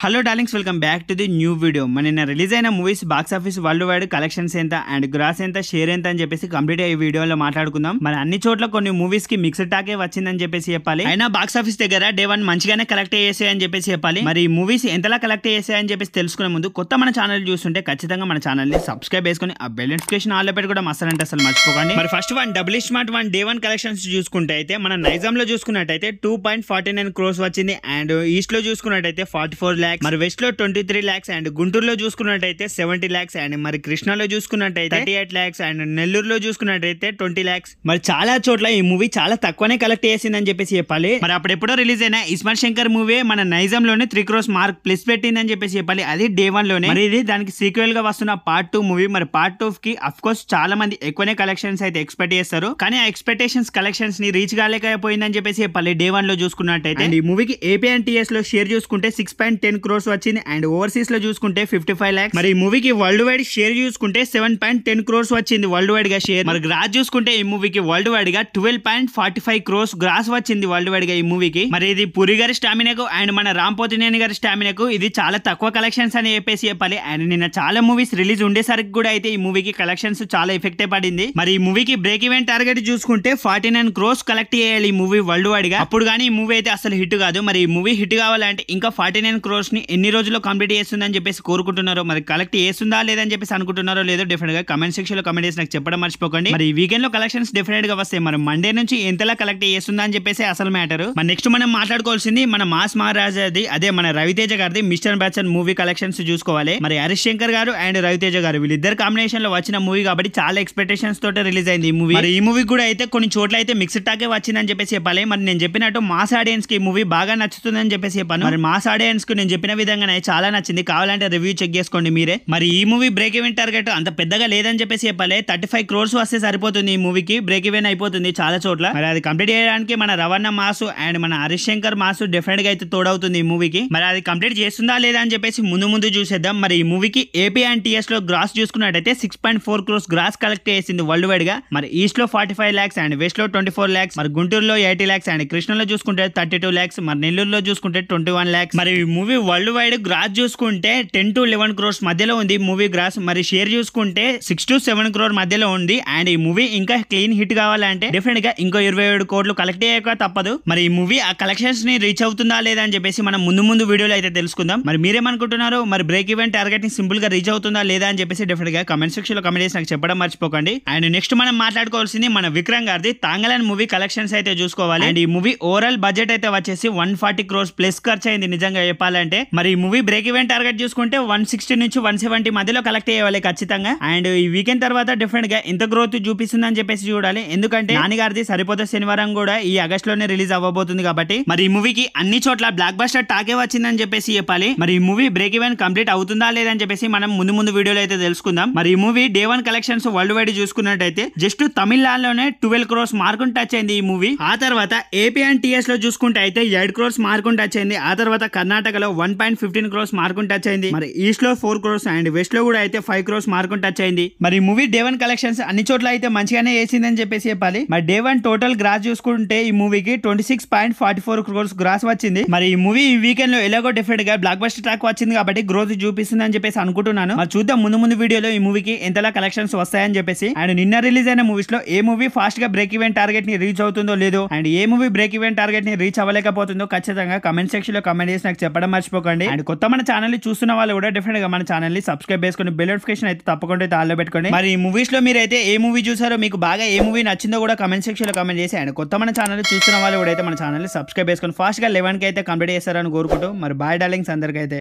hello darlings welcome back to the new video మన నిన్న release అయిన movies box office world wide collections ఎంత and gross ఎంత share ఎంత అని చెప్పేసి కంప్లీట్ ఈ వీడియోలో మాట్లాడుకుందాం మన అన్ని చోట్ల కొన్ని మూవీస్ కి మిక్స్డ్ టాకే వచ్చిందని చెప్పేసి చెప్పాలి అయినా బాక్స్ ఆఫీస్ దగ్గర డే వన్ మంచిగానే కలెక్ట్ చేసాయని చెప్పేసి చెప్పాలి మరి ఈ మూవీస్ ఎంతలా కలెక్ట్ చేసాయని చెప్పేసి తెలుసుకునే ముందు కొత్త మన ఛానల్ చూస్తుంటే ఖచ్చితంగా మన ఛానల్ ని సబ్స్క్రైబ్ చేసుకుని ఆ బెల్ నోటిఫికేషన్ ఆల్ పెట్టి కూడా మసాలా అంటే అసలు మర్చిపోకండి మరి first one double smart one day one collections చూసుకుంటే అయితే మన నైజాం లో చూసుకున్నట్టయితే two point forty nine crores వచ్చింది అండ్ ఈస్ట్ లో చూసుకున్నట్టయితే ఫార్టీ ఫోర్ ల్యాక్స్ మరి వెస్ట్ లో ట్వంటీ త్రీ ల్యాక్స్ అండ్ గుంటూరులో చూసుకున్నట్టయితే సెవెంటీ ల్యాక్స్ అండ్ మరి కృష్ణాలో చూసుకున్నట్టయితే థర్టీ ఎయిట్ ల్యాక్స్ అండ్ నెల్లూరులో చూసుకున్నట్టయితే ట్వంటీ ల్యాక్స్ మరి చాలా చోట్ల ఈ మూవీ చాలా తక్కువనే కలెక్ట్ చేసిందని చెప్పేసి చెప్పాలి మరి అప్పుడు ఎప్పుడో రిలీజ్ అయిన ఇస్మార్ట్ శంకర్ మూవీ మన నైజాం లోనే త్రీ క్రోస్ మార్క్ ప్లస్ పెట్టిందని చెప్పేసి చెప్పాలి అది డే వన్ లోనే మరి ఇది దానికి సీక్వెల్ గా వస్తున్న పార్ట్ టూ మూవీ మరి పార్ట్ టూ కి అఫ్ కోర్స్ చాలా మంది ఎక్కువనే కలెక్షన్స్ అయితే ఎక్స్పెక్ట్ చేస్తారు కానీ ఆ ఎక్స్పెక్టేషన్స్ కలెక్షన్స్ ని రీచ్ కాలేకపోయిందని చెప్పేసి చెప్పాలి డే వన్ లో చూసుకున్నట్టయితే And ఈ మూవీకి ఏపీ అండ్ టీఎస్ లో షేర్ చూసుకుంటే సిక్స్ పాయింట్ టెన్ క్రోర్స్ వచ్చింది అండ్ ఓవర్సీస్ లో చూసుకుంటే ఫిఫ్టీ ఫైవ్ లాక్స్ మరి ఈ మూవీకి వరల్డ్ వైడ్ షేర్ చూసుకుంటే సెవెన్ పాయింట్ టెన్ క్రోర్స్ వచ్చింది వరల్డ్ వైడ్ గా షేర్ మరి గ్రాస్ చూసుకుంటే ఈ మూవీకి వరల్డ్ వైడ్ గా twelve point forty five crores gross వచ్చింది వరల్డ్ వైడ్ గా ఈ మూవీకి మరి ఇది పురి గారి స్టామినాకు అండ్ మన రామ్ పోతినేని గారి స్టామినాకు ఇది చాలా తక్కువ కలెక్షన్స్ అని చెప్పేసి చెప్పాలి అండ్ నిన్న చాలా మూవీస్ రిలీజ్ ఉండేసరికి కూడా అయితే ఈ మూవీకి కలెక్షన్స్ చాలా ఎఫెక్ట్ పడింది మరి ఈ మూవీకి బ్రేక్ ఈవెంట్ టార్గెట్ చూసుకుంటే ఫార్టీ నైన్ క్రోస్ కలెక్ట్ చేయాలి ఈ మూవీ వరల్డ్ వైడ్ గా అప్పుడు కానీ ఈ మూవీ అయితే అసలు హిట్ కాదు మరి ఈ మూవీ హిట్ కావాలంటే ఇంకా ఫార్టీ నైన్ క్రోర్స్ ని ఎన్ని రోజుల్లో కంప్లీట్ చేస్తుందని చెప్పేసి కోరుకుంటున్నారో మరి కలెక్ట్ చేస్తుందా లేదని చెప్పేసి అనుకుంటున్నారో లేదో డెఫినెట్ గా కమెంట్ సెక్షన్ లో కమెంట్ చేసి నాకు చెప్పడం మర్చిపోకండి మరి ఈ వీకెండ్ లో కలెక్షన్స్ డెఫినెట్ గా వస్తాయి మరి మండే నుంచి ఎంతలా కలెక్ట్ చేస్తుందా అని చెప్పేసి అసలు మ్యాటర్ మరి నెక్స్ట్ మనం మాట్లాడుకోవాల్సింది మన మాస్ మహారాజాది అదే మన రవితేజ గారిది మిస్టర్ బచ్చన్ మూవీ కలెక్షన్స్ చూసుకోవాలి మరి హరీష్ శంకర్ గారు అండ్ రవితేజ గారు వీళ్ళిద్దరు కాంబినేషన్ లో వచ్చిన మూవీ కాబట్టి చాలా ఎక్స్పెక్టేషన్స్ తోటి రిలీజ్ అయింది ఈ మూవీ మరి ఈ మూవీ కూడా అయితే కొన్ని చోట్ల అయితే మిక్స్డ్ టాకే వచ్చిందని చెప్పేసి చెప్పాలి మరి నేను చెప్పినట్టు మాస్ ఆడియన్స్ కి ఈ మూవీ బాగా నచ్చుతుందని చెప్పేసి చెప్పాను మరి మాస్ ఆడియన్స్ కు నేను చెప్పిన విధంగానే చాలా నచ్చింది కావాలంటే రివ్యూ చెక్ చేసుకోండి మీరే మరి ఈ మూవీ బ్రేక్ ఈవెన్ టార్గెట్ అంత పెద్దగా లేదని చెప్పేసి చెప్పాలి థర్టీ ఫైవ్ క్రోర్స్ వస్తే సరిపోతుంది ఈ మూవీకి బ్రేక్ ఈవెన్ అయిపోతుంది చాలా చోట్ల మరి అది కంప్లీట్ చేయడానికి మన రవణ మాసు అండ్ మన హరీష్ శంకర్ మాసు డెఫినెట్ గా అయితే తోడవుతుంది ఈ మూవీకి మరి అది కంప్లీట్ చేస్తుందా లేదా అని చెప్పేసి ముందు ముందు చూసేద్దాం మరి ఈ మూవీకి ఏపీ అండ్ టీఎస్ లో గ్రాస్ చూసుకున్నట్టయితే six point four crores gross collect చేసింది వరల్డ్ వైడ్ గా మరి ఈస్ట్ లో forty five lakhs and west లో ట్వంటీ ఫోర్ లాక్స్ మరి గుంటూరులో ఎయిటీ లాక్స్ అండ్ కృష్ణలో చూసుకుంటే థర్టీ టూ లాక్స్ మరి నెల్లూరులో చూసుకుంటే ట్వంటీ వన్ లాక్స్ మరి ఈ మూవీ వరల్డ్ వైడ్ గ్రాస్ చూసుకుంటే టెన్ టు లెవెన్ క్రోర్స్ మధ్యలో ఉంది మూవీ గ్రాస్ మరి షేర్ చూసుకుంటే సిక్స్ టు సెవెన్ క్రోర్ మధ్యలో ఉంది అండ్ ఈ మూవీ ఇంకా క్లీన్ హిట్ కావాలంటే డెఫినెట్ గా ఇంకో ఇరవై ఏడు కోట్లు కలెక్ట్ అయ్యాక తప్పదు మరి ఈ మూవీ ఆ కలెక్షన్స్ ని రీచ్ అవుతుందా లేదా అని చెప్పేసి మనం ముందు ముందు వీడియోలో అయితే తెలుసుకుందాం మరి మీరేమనుకుంటున్నారు మరి బ్రేక్ ఈవెంట్ టార్గెట్ ని సింపుల్ గా రీచ్ అవుతుందా లేదా అని చెప్పేసి డెఫినెట్ గా కమెంట్ సెక్షన్ లో కమెంట్ చేసి నాకు చెప్పడం మర్చిపోకండి అండ్ నెక్స్ట్ మనం మాట్లాడుకోవాల్సింది మన విక్రమ్ గారిది తాంగలన్ మూవీ కలెక్షన్స్ అయితే చూసుకోవాలి అండ్ ఈ మూవీ ఓవరాల్ బడ్జెట్ అయితే వచ్చేసి వన్ ఫార్టీ క్రోర్స్ ప్లస్ ఖర్చు అయింది నిజంగా చెప్పాలంటే మరి ఈ మూవీ బ్రేక్ ఈవెంట్ టార్గెట్ చూసుకుంటే వన్ సిక్స్టీ నుంచి వన్ సెవెంటీ మధ్యలో కలెక్ట్ అయ్యేవాలి ఖచ్చితంగా అండ్ ఈ వీకెండ్ తర్వాత డెఫినెట్ గా ఎంత గ్రోత్ చూపిస్తుందని చెప్పేసి చూడాలి ఎందుకంటే నాన్నగారిది సరిపోతే శనివారం కూడా ఈ ఆగస్ట్ లోనే రిలీజ్ అవ్వబోతుంది కాబట్టి మరి ఈ మూవీకి అన్ని చోట్ల బ్లాక్ బస్టర్ టాకే వచ్చిందని చెప్పేసి చెప్పాలి మరి ఈ మూవీ బ్రేక్ ఈవెన్ కంప్లీట్ అవుతుందా లేదని చెప్పేసి మనం ముందు ముందు వీడియోలో అయితే తెలుసుకుందాం మరి ఈ movie day one collections world wide చూసుకున్నట్టయితే జస్ట్ తమిళనాడులోనే ట్వెల్వ్ క్రోర్స్ మార్కుని టచ్ అయింది ఈ మూవీ ఆ తర్వాత ఏపీ అండ్ టీఎస్ లో చూసుకుంటే అయితే ఎయిట్ క్రోర్స్ మార్కుని టచ్ అయింది ఆ తర్వాత కర్ణాటకలో వన్ పాయింట్ ఫిఫ్టీన్ క్రోర్స్ మార్కుని టచ్ అయింది మరి ఈస్ట్ లో ఫోర్ క్రోర్స్ అండ్ వెస్ట్ లో కూడా అయితే ఫైవ్ క్రోర్స్ మార్కుని టచ్ అయింది మరి మూవీ డే వన్ కలెక్షన్స్ అన్ని చోట్ల అయితే మంచిగానే వేసిందని చెప్పేసి చెప్పాలి మరి డే వన్ టోటల్ గ్రాస్ చూసుకుంటే ఈ మూవీకి twenty six point forty four crores gross వచ్చింది మరి ఈ మూవీ ఈ వీకెండ్ లో ఎలాగో డెఫినెట్ గా బ్లాక్ బస్టర్ ట్రాక్ వచ్చింది కాబట్టి గ్రోత్ చూపిస్తుంది అని చెప్పేసి అనుకుంటున్నాను మరి చూద్దాం ముందు ముందు వీడియోలో ఈ మూవీకి ఎంతలా కలెక్షన్స్ వస్తాయని చెప్పేసి అండ్ నిన్న రిలీజ్ అయిన మూవీస్ లో ఏ మూవీ ఫాస్ట్ గా బ్రేక్ ఈవెంట్ టార్గెట్ ని రీచ్ అవుతుందో లేదో అండ్ ఏ మూవీ బ్రేక్ ఈవెంట్ టార్గెట్ ని రీచ్ అవ్వలేకపోతుందో ఖచ్చితంగా కమెంట్ సెక్షన్ లో కమెంట్ చేసి నాకు చెప్పడం మర్చిపోకండి అండ్ కొత్త మన ఛానల్ ని చూస్తున్న వాళ్ళు కూడా డెఫినెట్ గా మన ఛానల్ ని సబ్స్క్రైబ్ చేసుకుని బెల్ నోటిఫికేషన్ అయితే తప్పకుండా అయితే ఆల్లో పెట్టుకోండి మరి ఈ మూవీస్ లో మీరు అయితే ఏ మూవీ చూసారో మీకు బాగా ఏ మూవీ నచ్చిందో కూడా కమెంట్ సెక్షన్ లో కమెంట్ చేసి అండ్ కొత్త మన ఛానల్ చూస్తున్న వాళ్ళు కూడా అయితే మన ఛానల్ సబ్స్క్రైబ్ చేసుకుని ఫాస్ట్ గా లెవెన్ కి అయితే కంప్లీట్ చేస్తారని కోరుకుంటూ మరి బాయ్ డార్లింగ్స్ అందరికైతే